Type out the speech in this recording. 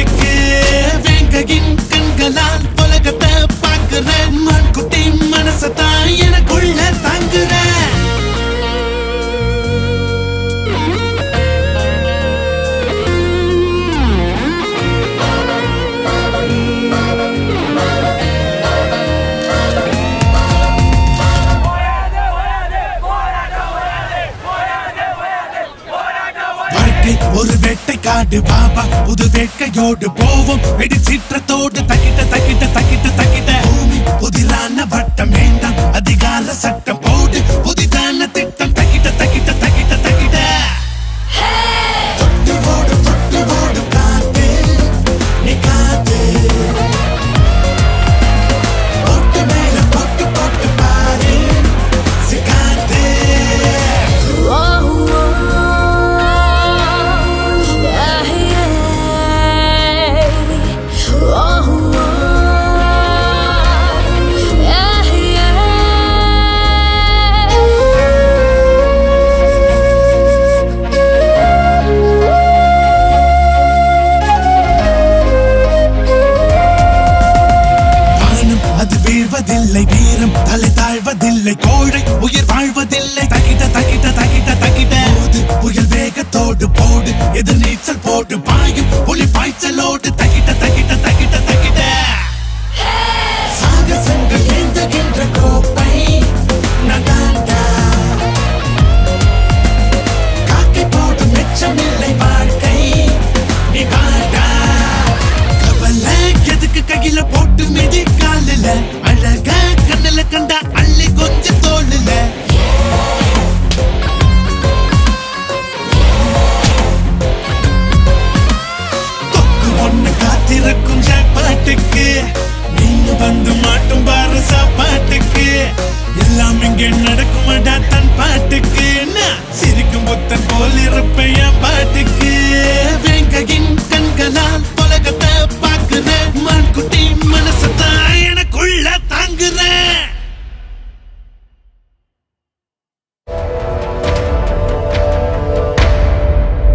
பாட்டுக்கு வேங்கையின் கண்களால் உலகத்தை பார்க்கிற மான்குட்டி மனசத்தான் எனக்குள்ள தாங்குற வாழ்க்கை ஒரு வேட்டை காடு பாபா புது வேட்கையோடு போவோம் வெடி சீற்றத்தோடு தக்கிட்ட தக்கிட்ட தக்கிட்ட தக்கிட்ட பூமி புதிரான வட்டம் வேண்டாம் அதிகார சட்டம் போடு புதிதான திட்டம் தக்கிட்ட தக்கிட்ட தக்கிட்ட தக்கிட்ட தொட்டு ஓடு தொட்டு ஓடு காத்து நீ காத்து போட்டு மேல போட்டு போட்டு பாரு சிக்காத்து வானம் அது வீழ்வதில்லை வீரம் தலை தாழ்வதில்லை கோழை உயிர் வாழ்வதில்லை தகிட்ட தகிட்ட தகிட்ட தகிட்ட போது புயல் வேகத்தோடு போடு எதிர் நீச்சல் போடு பாயும் புலி பாய்ச்சலோடு தகிட்ட தகிட்ட தகிட்ட தகிட்ட சாகசங்கள் ஏந்துகின்ற கோப்பை நடாண்டா காக்கை போடும் மெச்சமில்லை வாழ்க்கை நீ வாடா கவலை எதுக்கு கையில போட்டு மிதி காலில அழகா கண்ணுல கண்டா அள்ளி கொஞ்சம் தோளுல கொக்கு ஒண்ணு காத்திருக்கும் பாட்டுக்கு நீங்க வந்து மாட்டும் பாரு சாப்பாட்டுக்கு எல்லாம் இங்கே நடக்குமடா தன் பாட்டுக்கு நான் சிரிக்கும் புத்தன் போல் இருப்பேன் என் பாட்டுக்கு